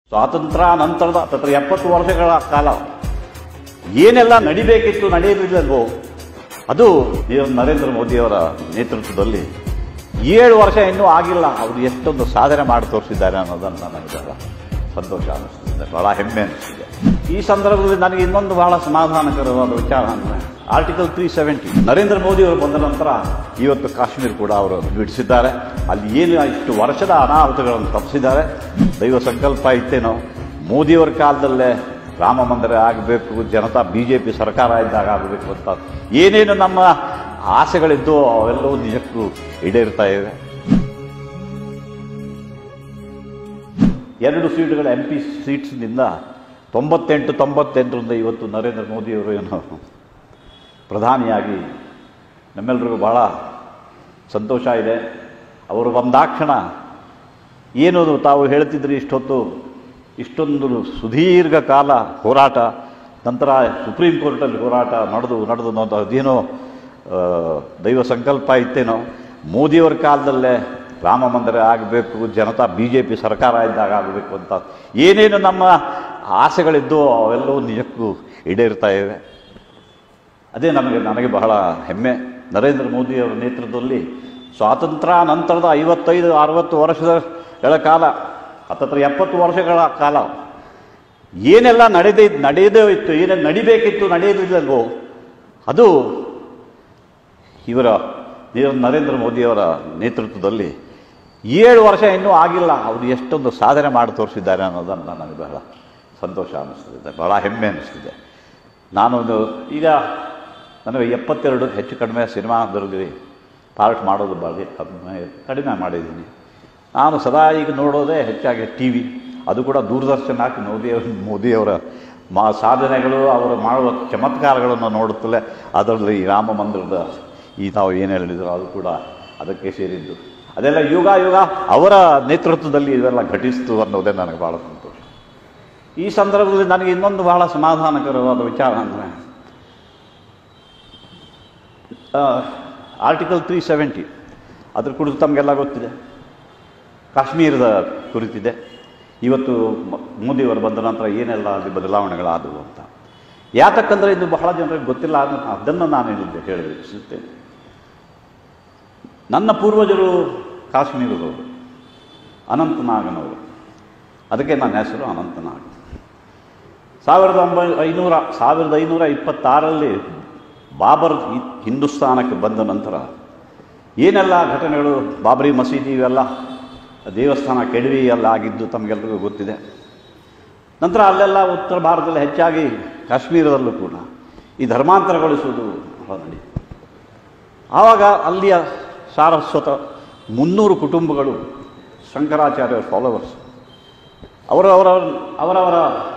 ಸ್ವಾತಂತ್ರ್ಯ ನಂತರದ ಹತ್ತತ್ರ ಎಪ್ಪತ್ತು ವರ್ಷಗಳ ಕಾಲ ಏನೆಲ್ಲ ನಡಿಬೇಕಿತ್ತು ನಡೆಯಲಿಲ್ಲವೋ ಅದು ಈ ನರೇಂದ್ರ ಮೋದಿಯವರ ನೇತೃತ್ವದಲ್ಲಿ ಏಳು ವರ್ಷ ಇನ್ನೂ ಆಗಿಲ್ಲ ಅವರು ಎಷ್ಟೊಂದು ಸಾಧನೆ ಮಾಡಿ ತೋರಿಸಿದ್ದಾರೆ ಅನ್ನೋದನ್ನು ನನಗೆ ಬಹಳ ಸಂತೋಷ ಅನ್ನಿಸ್ತಿದೆ ಬಹಳ ಹೆಮ್ಮೆ ಅನಿಸ್ತಿದೆ ಈ ಸಂದರ್ಭದಲ್ಲಿ ನನಗೆ ಇನ್ನೊಂದು ಬಹಳ ಸಮಾಧಾನಕರವಾದ ವಿಚಾರ ಅಂದರೆ article three seventy Narendra Modi ಅವರು ಬಂದ ನಂತರ ಇವತ್ತು ಕಾಶ್ಮೀರ ಕೂಡ ಅವರು ಬಿಡಿಸಿದ್ದಾರೆ ಅಲ್ಲಿ ಏನು ಇಷ್ಟು ವರ್ಷದ ಅನಾಹುತಗಳನ್ನು ತಪ್ಪಿಸಿದ್ದಾರೆ ದೈವ ಸಂಕಲ್ಪ ಇತ್ತೇನೋ ಮೋದಿಯವರ ಕಾಲದಲ್ಲೇ ರಾಮ ಮಂದಿರ ಆಗಬೇಕು ಜನತಾ ಬಿ ಜೆ ಪಿ ಸರ್ಕಾರ ಇದ್ದಾಗ ಆಗಬೇಕು ಅಂತ ಏನೇನು ನಮ್ಮ ಆಸೆಗಳಿದ್ದು ಅವೆಲ್ಲವೂ ನಿಜಕ್ಕೂ ಈಡೇರ್ತಾ ಇವೆ ಎರಡು ಸೀಟ್ಗಳ ಎಂ ಪಿ ಸೀಟ್ಸ್ನಿಂದ ತೊಂಬತ್ತೆಂಟು ತೊಂಬತ್ತೆಂಟರಿಂದ ಇವತ್ತು ನರೇಂದ್ರ ಮೋದಿಯವರು ಏನು ಪ್ರಧಾನಿಯಾಗಿ ನಮ್ಮೆಲ್ಲರಿಗೂ ಬಹಳ ಸಂತೋಷ ಇದೆ ಅವರು ಬಂದಾಕ್ಷಣ ಏನು ತಾವು ಹೇಳ್ತಿದ್ರಿ ಇಷ್ಟೊತ್ತು ಇಷ್ಟೊಂದು ಸುದೀರ್ಘ ಕಾಲ ಹೋರಾಟ ನಂತರ ಸುಪ್ರೀಂ ಕೋರ್ಟಲ್ಲಿ ಹೋರಾಟ ನಡೆದು ನಡೆದು ನಡೆದು ಅದೇನೋ ಆ, ದೈವ ಸಂಕಲ್ಪ ಇತ್ತೇನೋ ಮೋದಿಯವರ ಕಾಲದಲ್ಲೇ ರಾಮ ಮಂದಿರ ಆಗಬೇಕು ಜನತಾ ಬಿ ಜೆ ಪಿ ಸರ್ಕಾರ ಇದ್ದಾಗ ಆಗಬೇಕು ಅಂತ ಏನೇನು ನಮ್ಮ ಆಸೆಗಳಿದ್ದು ಅವೆಲ್ಲವೂ ನಿಜಕ್ಕೂ ಈಡೇರ್ತಾ ಇವೆ ಅದೇ ನಮಗೆ ನನಗೆ ಬಹಳ ಹೆಮ್ಮೆ ನರೇಂದ್ರ ಮೋದಿಯವರ ನೇತೃತ್ವದಲ್ಲಿ ಸ್ವಾತಂತ್ರ್ಯ ನಂತರದ ಐವತ್ತೈದು ಅರವತ್ತು ವರ್ಷಗಳ ಕಾಲ ಹತ್ತತ್ರ ಎಪ್ಪತ್ತು ವರ್ಷಗಳ ಕಾಲ ಏನೆಲ್ಲ ನಡೆದೇ ನಡೆಯದೇ ಇತ್ತು ಏನೆಲ್ಲ ನಡಿಬೇಕಿತ್ತು ನಡೆಯಲಿಲ್ಲವೋ ಅದು ಇವರ ನೀರ- ನರೇಂದ್ರ ಮೋದಿಯವರ ನೇತೃತ್ವದಲ್ಲಿ ಏಳು ವರ್ಷ ಇನ್ನೂ ಆಗಿಲ್ಲ ಅವರು ಎಷ್ಟೊಂದು ಸಾಧನೆ ಮಾಡಿ ತೋರಿಸಿದ್ದಾರೆ ಅನ್ನೋದನ್ನು ನನಗೆ ಬಹಳ ಸಂತೋಷ ಅನ್ನಿಸ್ತಿದೆ ಬಹಳ ಹೆಮ್ಮೆ ಅನ್ನಿಸ್ತಿದೆ ನಾನೊಂದು ಈಗ ನನಗೆ ಎಪ್ಪತ್ತೆರಡು ಹೆಚ್ಚು ಕಡಿಮೆ ಸಿನಿಮಾದಲ್ಲಿ ಪಾರ್ಟ್ ಮಾಡೋದು ಭಾಳ ಕಡಿಮೆ ಕಡಿಮೆ ಮಾಡಿದ್ದೀನಿ ನಾನು ಸದಾ ಈಗ ನೋಡೋದೇ ಹೆಚ್ಚಾಗಿ ಟಿ ವಿ ಅದು ಕೂಡ ದೂರದರ್ಶನ ಹಾಕಿ ಮೋದಿಯವರು ಮೋದಿಯವರ ಮಾ ಸಾಧನೆಗಳು ಅವರು ಮಾಡುವ ಚಮತ್ಕಾರಗಳನ್ನು ನೋಡುತ್ತಲೇ ಅದರಲ್ಲಿ ಈ ರಾಮ ಮಂದಿರದ ಈ ತಾವು ಏನು ಹೇಳಿದ್ರು ಅದು ಕೂಡ ಅದಕ್ಕೆ ಸೇರಿದ್ದು ಅದೆಲ್ಲ ಯುಗ ಯುಗ ಅವರ ನೇತೃತ್ವದಲ್ಲಿ ಇದೆಲ್ಲ ಘಟಿಸ್ತು ಅನ್ನೋದೇ ನನಗೆ ಭಾಳ ಸಂತೋಷ ಈ ಸಂದರ್ಭದಲ್ಲಿ ನನಗೆ ಇನ್ನೊಂದು ಬಹಳ ಸಮಾಧಾನಕರವಾದ ವಿಚಾರ ಅಂದರೆ ಆರ್ಟಿಕಲ್ ತ್ರೀ ಸೆವೆಂಟಿ ಅದ್ರ ಕುರಿತು ತಮಗೆಲ್ಲ ಗೊತ್ತಿದೆ ಕಾಶ್ಮೀರದ ಕುರಿತಿದೆ ಇವತ್ತು ಮ- ಮೋದಿಯವರು ಬಂದ ನಂತರ ಏನೆಲ್ಲ ಅಲ್ಲಿ ಬದಲಾವಣೆಗಳಾದವು ಅಂತ ಯಾತಕ್ಕಂದರೆ ಇದು ಬಹಳ ಜನರಿಗೆ ಗೊತ್ತಿಲ್ಲ ಅನ್ನೋ- ಅದನ್ನು ನಾನು ಇಲ್ಲಿ ಹೇಳಬೇಕಿಸುತ್ತೇನೆ ನನ್ನ ಪೂರ್ವಜರು ಕಾಶ್ಮೀರದವರು ಅನಂತನಾಗನವರು ಅದಕ್ಕೆ ನನ್ನ ಹೆಸರು ಅನಂತನಾಗ್ ಸಾವಿರದ ಒಂಬೈ ಐನೂರ ಸಾವಿರದ ಐನೂರ ಇಪ್ಪತ್ತಾರರಲ್ಲಿ ಬಾಬರ್ ಹಿ- ಹಿಂದೂಸ್ತಾನಕ್ಕೆ ಬಂದ ನಂತರ ಏನೆಲ್ಲ ಘಟನೆಗಳು ಬಾಬರಿ ಮಸೀದಿ ಇವೆಲ್ಲ ದೇವಸ್ಥಾನ ಕೆಡವಿ ಎಲ್ಲ ಆಗಿದ್ದು ತಮಗೆಲ್ಲರಿಗೂ ಗೊತ್ತಿದೆ ನಂತರ ಅಲ್ಲೆಲ್ಲ ಉತ್ತರ ಭಾರತದಲ್ಲಿ ಹೆಚ್ಚಾಗಿ ಕಾಶ್ಮೀರದಲ್ಲೂ ಕೂಡ ಈ ಧರ್ಮಾಂತರಗೊಳಿಸುವುದು ಬಹಳ ನಡೀತು ಆವಾಗ ಅಲ್ಲಿಯ ಸಾರಸ್ವತ ಮುನ್ನೂರು ಕುಟುಂಬಗಳು ಶಂಕರಾಚಾರ್ಯರ ಫಾಲೋವರ್ಸ್ ಅವರವರ ಅವರವರ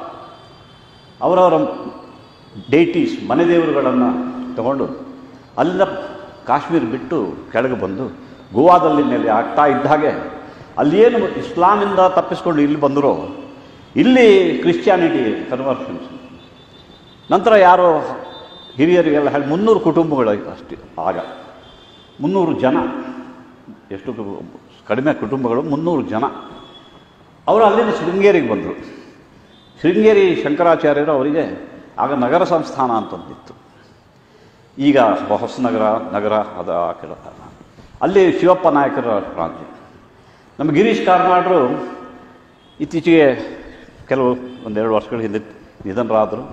ಅವರವರ ಡೇಟೀಸ್ ಮನೆ ದೇವರುಗಳನ್ನು ತಗೊಂಡು ಅಲ್ಲಿಂದ ಕಾಶ್ಮೀರ ಬಿಟ್ಟು ಕೆಳಗೆ ಬಂದು ಗೋವಾದಲ್ಲಿ ನೆಲೆ ಆಗ್ತಾ ಇದ್ದ ಹಾಗೆ ಅಲ್ಲೇನು ಇಸ್ಲಾಮಿಂದ ತಪ್ಪಿಸ್ಕೊಂಡು ಇಲ್ಲಿ ಬಂದರೋ ಇಲ್ಲಿ ಕ್ರಿಶ್ಚಿಯಾನಿಟಿ ಕನ್ವರ್ಷನ್ಸ್ ನಂತರ ಯಾರೋ ಹಿರಿಯರಿಗೆಲ್ಲ ಹೇಳಿ ಮುನ್ನೂರು ಕುಟುಂಬಗಳು ಅಷ್ಟೇ ಆಗ ಮುನ್ನೂರು ಜನ ಎಷ್ಟು ಕು- ಕಡಿಮೆ ಕುಟುಂಬಗಳು ಮುನ್ನೂರು ಜನ ಅವರು ಅಲ್ಲಿಂದ ಶೃಂಗೇರಿಗೆ ಬಂದರು ಶೃಂಗೇರಿ ಶಂಕರಾಚಾರ್ಯರು ಅವರಿಗೆ ಆಗ ನಗರ ಸಂಸ್ಥಾನ ಅಂತಂದಿತ್ತು ಈಗ ಹೊಸನಗರ ನಗರ ಅದ ಆ ಕಡೆ ಅಲ್ಲಿ ಶಿವಪ್ಪ ನಾಯಕರ ರಾಜ್ಯ ನಮ್ಮ ಗಿರೀಶ್ ಕಾರ್ನಾಡ್ರು ಇತ್ತೀಚೆಗೆ ಕೆಲವು ಒಂದೆರಡು ವರ್ಷಗಳ ಹಿಂದೆ ನಿಧನರಾದರು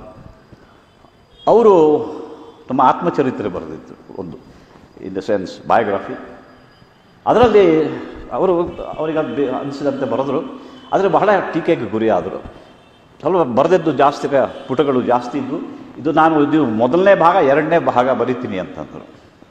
ಅವರು ತಮ್ಮ ಆತ್ಮಚರಿತ್ರೆ ಬರೆದಿದ್ರು ಒಂದು ಇನ್ ದ ಸೆನ್ಸ್ ಬಯೋಗ್ರಫಿ ಅದರಲ್ಲಿ ಅವರು ಅವರಿಗೆ ಅದು ಬೇ- ಅನಿಸಿದಂತೆ ಬರೆದರು ಆದರೆ ಬಹಳ ಟೀಕೆಗೆ ಗುರಿಯಾದರು ಸ್ವಲ್ಪ ಬರೆದಿದ್ದು ಜಾಸ್ತಿ ಕ- ಪುಟಗಳು ಜಾಸ್ತಿ ಇದ್ವು ಇದು ನಾನು ಇದು ಮೊದಲನೇ ಭಾಗ ಎರಡನೇ ಭಾಗ ಬರಿತೀನಿ ಅಂತಂದರು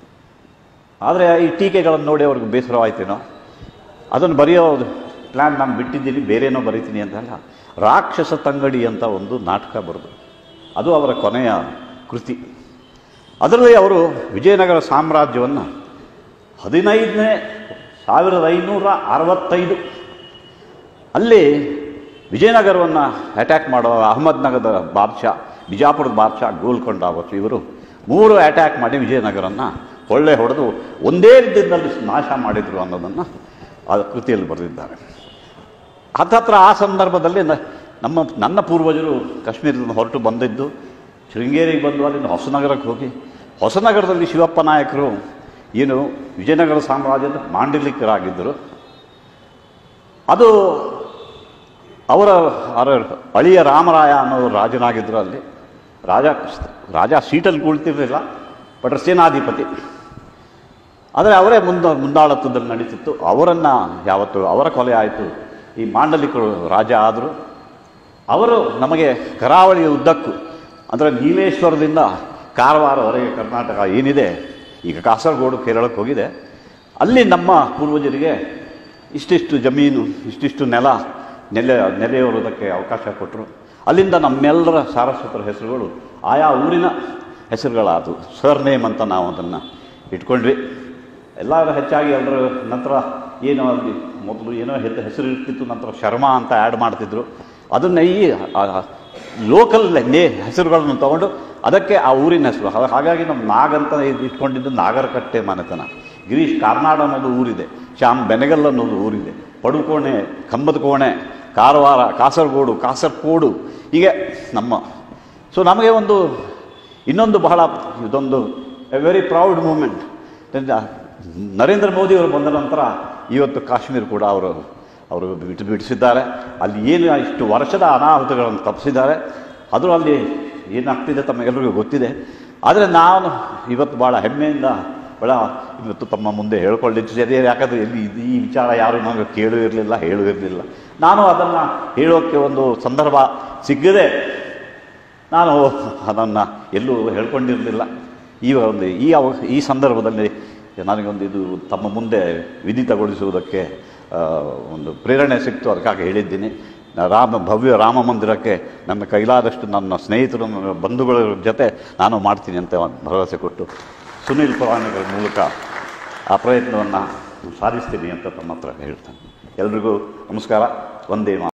ಆದರೆ ಈ ಟೀಕೆಗಳನ್ನು ನೋಡಿ ಅವ್ರಿಗೆ ಬೇಸರವಾಯ್ತೇನೋ ಅದನ್ನು ಬರೆಯೋ ಪ್ಲ್ಯಾನ್ ನಾನು ಬಿಟ್ಟಿದ್ದೀನಿ ಬೇರೇನೋ ಬರಿತೀನಿ ಅಂತಲ್ಲ ರಾಕ್ಷಸ ತಂಗಡಿ ಅಂತ ಒಂದು ನಾಟಕ ಬರೆದು ಅದು ಅವರ ಕೊನೆಯ ಕೃತಿ ಅದರಲ್ಲಿ ಅವರು ವಿಜಯನಗರ ಸಾಮ್ರಾಜ್ಯವನ್ನು ಹದಿನೈದನೇ ಸಾವಿರದ ಐನೂರ ಅರವತ್ತೈದು ಅಲ್ಲಿ ವಿಜಯನಗರವನ್ನು ಅಟ್ಯಾಕ್ ಮಾಡೋ ಅಹಮದ್ನಗರದ ಬಾದ್ಶಾ ಬಿಜಾಪುರದ ಬಾದ್ಶಾ ಗೋಲ್ಕೊಂಡ ಅವತ್ತು ಇವರು ಮೂರು ಅಟ್ಯಾಕ್ ಮಾಡಿ ವಿಜಯನಗರನ್ನು ಕೊಳ್ಳೆ ಹೊಡೆದು ಒಂದೇ ದಿನದಲ್ಲಿ ನಾಶ ಮಾಡಿದರು ಅನ್ನೋದನ್ನು ಆ ಕೃತಿಯಲ್ಲಿ ಬರೆದಿದ್ದಾರೆ ಹತ್ತತ್ರ ಆ ಸಂದರ್ಭದಲ್ಲಿ ನ- ನಮ್ಮ ನನ್ನ ಪೂರ್ವಜರು ಕಾಶ್ಮೀರದಿಂದ ಹೊರಟು ಬಂದಿದ್ದು ಶೃಂಗೇರಿಗೆ ಬಂದು ಅಲ್ಲಿಂದ ಹೊಸನಗರಕ್ಕೆ ಹೋಗಿ ಹೊಸನಗರದಲ್ಲಿ ಶಿವಪ್ಪ ನಾಯಕರು ಏನು ವಿಜಯನಗರ ಸಾಮ್ರಾಜ್ಯದ ಮಾಂಡಲಿಕರಾಗಿದ್ದರು ಅದು ಅವರ ಅವರ ಅಳಿಯ ರಾಮರಾಯ ಅನ್ನೋ ರಾಜನಾಗಿದ್ದರು ಅಲ್ಲಿ ರಾಜ ರಾಜ ಸೀಟಲ್ಲಿ ಕುಳಿತಿರಲಿಲ್ಲ ಬಟ್ ಸೇನಾಧಿಪತಿ ಆದರೆ ಅವರೇ ಮುಂದ ಮುಂದಾಳತ್ವದಲ್ಲಿ ನಡೀತಿತ್ತು ಅವರನ್ನು ಯಾವತ್ತು ಅವರ ಕೊಲೆ ಆಯಿತು ಈ ಮಾಂಡಲಿಕರು ರಾಜ ಆದರು ಅವರು ನಮಗೆ ಕರಾವಳಿಯ ಉದ್ದಕ್ಕೂ ಅಂದರೆ ನೀಲೇಶ್ವರದಿಂದ ಕಾರವಾರವರೆಗೆ ಕರ್ನಾಟಕ ಏನಿದೆ ಈಗ ಕಾಸರಗೋಡು ಕೇರಳಕ್ಕೆ ಹೋಗಿದೆ ಅಲ್ಲಿ ನಮ್ಮ ಪೂರ್ವಜರಿಗೆ ಇಷ್ಟಿಷ್ಟು ಜಮೀನು ಇಷ್ಟಿಷ್ಟು ನೆಲ ನೆಲೆ ನೆಲೆಯೂರೋದಕ್ಕೆ ಅವಕಾಶ ಕೊಟ್ಟರು ಅಲ್ಲಿಂದ ನಮ್ಮೆಲ್ಲರ ಸಾರಸ್ವತರ ಹೆಸರುಗಳು ಆಯಾ ಊರಿನ ಹೆಸರುಗಳಾದವು ಸರ್ನೇಮ್ ಅಂತ ನಾವು ಅದನ್ನು ಇಟ್ಕೊಂಡ್ವಿ ಎಲ್ಲರೂ ಹೆಚ್ಚಾಗಿ ಅದರ ನಂತರ ಏನೋ ಅಲ್ಲಿ ಮೊದಲು ಏನೋ ಹೆತ್ತ ಹೆಸರು ಇರ್ತಿತ್ತು ನಂತರ ಶರ್ಮಾ ಅಂತ ಆ್ಯಡ್ ಮಾಡ್ತಿದ್ರು ಅದನ್ನು ಈ ಲೋಕಲ್ ನೇ ಹೆಸರುಗಳನ್ನು ತಗೊಂಡು ಅದಕ್ಕೆ ಆ ಊರಿನ ಹೆಸರು ಹಾ- ಹಾಗಾಗಿ ನಮ್ಮ ನಾಗ್ ಅಂತ ಇದ್- ಇಟ್ಕೊಂಡಿದ್ದು ನಾಗರಕಟ್ಟೆ ಮನೆತನ ಗಿರೀಶ್ ಕಾರ್ನಾಡ್ ಅನ್ನೋದು ಊರಿದೆ ಶ್ಯಾಮ್ ಬೆನಗಲ್ ಅನ್ನೋದು ಊರಿದೆ ಪಡುಕೋಣೆ ಕಂಬದ ಕೋಣೆ ಕಾರವಾರ ಕಾಸರಗೋಡು ಕಾಸರಕೋಡು ಹೀಗೆ ನಮ್ಮ ಸೊ ನಮಗೆ ಒಂದು ಇನ್ನೊಂದು ಬಹಳ ಇದೊಂದು a very proud moment Narendra Modi ಅವರು ಬಂದ ನಂತರ ಇವತ್ತು ಕಾಶ್ಮೀರ ಕೂಡ ಅವರು ಅವರು ಬಿಟ್ಟು ಬಿಡಿಸಿದ್ದಾರೆ ಅಲ್ಲಿ ಏನು ಇಷ್ಟು ವರ್ಷದ ಅನಾಹುತಗಳನ್ನು ತಪ್ಪಿಸಿದ್ದಾರೆ ಅದು ಅಲ್ಲಿ ಏನಾಗ್ತಿದೆ ತಮಗೆಲ್ಲರಿಗೂ ಗೊತ್ತಿದೆ ಆದರೆ ನಾನು ಇವತ್ತು ಭಾಳ ಹೆಮ್ಮೆಯಿಂದ ಭಾಳ ಇವತ್ತು ತಮ್ಮ ಮುಂದೆ ಹೇಳ್ಕೊಳ್ಳಿಚ್ಛಿದೆ ಯಾಕಂದರೆ ಎಲ್ಲಿ ಇದು ಈ ವಿಚಾರ ಯಾರು ನನಗೆ ಕೇಳೂ ಇರಲಿಲ್ಲ ಹೇಳೂ ಇರಲಿಲ್ಲ ನಾನು ಅದನ್ನು ಹೇಳೋಕ್ಕೆ ಒಂದು ಸಂದರ್ಭ ಸಿಗದೆ ನಾನು ಅದನ್ನು ಎಲ್ಲೂ ಹೇಳ್ಕೊಂಡಿರಲಿಲ್ಲ ಈ ಒಂದು ಈ ಅವ ಈ ಸಂದರ್ಭದಲ್ಲಿ ನನಗೊಂದು ಇದು ತಮ್ಮ ಮುಂದೆ ವಿಧಿತಗೊಳಿಸುವುದಕ್ಕೆ ಆ, ಒಂದು ಪ್ರೇರಣೆ ಸಿಕ್ತು ಅದಕ್ಕಾಗಿ ಹೇಳಿದ್ದೀನಿ ನಾ ರಾಮ ಭವ್ಯ ರಾಮ ಮಂದಿರಕ್ಕೆ ನನ್ನ ಕೈಲಾದಷ್ಟು ನನ್ನ ಸ್ನೇಹಿತರು ನನ್ನ ಬಂಧುಗಳ ಜೊತೆ ನಾನು ಮಾಡ್ತೀನಿ ಅಂತ ಒಂದು ಭರವಸೆ ಕೊಟ್ಟು ಸುನೀಲ್ ಪುರಾಣಿಗಳ ಮೂಲಕ ಆ ಪ್ರಯತ್ನವನ್ನು ಸಾಧಿಸ್ತೀನಿ ಅಂತ ತಮ್ಮ ಹತ್ರ ಹೇಳ್ತಾನೆ ಎಲ್ರಿಗೂ ನಮಸ್ಕಾರ ಒಂದೇ ಮಾ